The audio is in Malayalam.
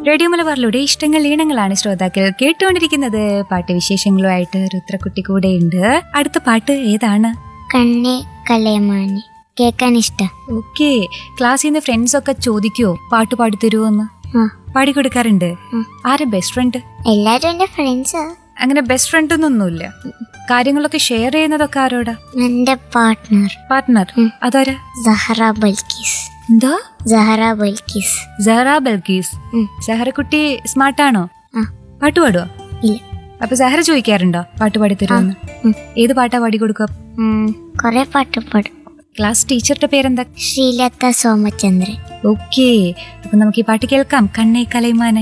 റേഡിയോ മലബാറിലൂടെ ഇഷ്ടങ്ങൾ ഈണങ്ങളാണ് ശ്രോതാക്കൾ കേട്ടുകൊണ്ടിരിക്കുന്നത് പാട്ട് വിശേഷങ്ങളുമായിട്ട് രുദ്രക്കുട്ടി കൂടെയുണ്ട് അടുത്ത പാട്ട് ഏതാണ് കണ്ണേ കലയമാനെ കേൾക്കാൻ ഇഷ്ട ഓക്കെ ക്ലാസ്സിൽ നിന്ന് ഫ്രണ്ട്സ് ഒക്കെ ചോദിക്കുവോ പാട്ട് പാടിത്തരുമോന്ന് ആ പാടിക്കൊടുക്കാറുണ്ട് ഉം. ആരാ ബെസ്റ്റ് ഫ്രണ്ട് എല്ലാരും എന്റെ ഫ്രണ്ട്സാ അങ്ങനെ ബെസ്റ്റ് ഫ്രണ്ട് ഒന്നൊന്നുമില്ല കാര്യങ്ങളൊക്കെ ഷെയർ ചെയ്യുന്നതൊക്കെ ആരോടാ എന്റെ പാർട്ട്ണർ പാർട്ട്ണർ ഉം. അതാരാ സഹറ ബൽക്കീസ് എന്താ സഹറ ബൽക്കീസ് സഹറ ബൽക്കീസ് ഉം. സഹറക്കുട്ടി സ്മാർട്ടാണോ ആ പാട്ട് പാടുവോ ഇല്ല അപ്പൊ സഹറ ചോദിക്കാറുണ്ടോ പാട്ട് പാടിത്തരുമെന്ന് ഉം. ഏത് പാട്ടാ പാടി കൊടുക്കുക ഉം, കൊറേ പാട്ട് പാടും ക്ലാസ് ടീച്ചറുടെ പേരെന്താ ശ്രീലത സോമചന്ദ്രൻ ഓക്കെ അപ്പൊ നമുക്ക് ഈ പാട്ട് കേൾക്കാം കണ്ണേ കലൈമാനെ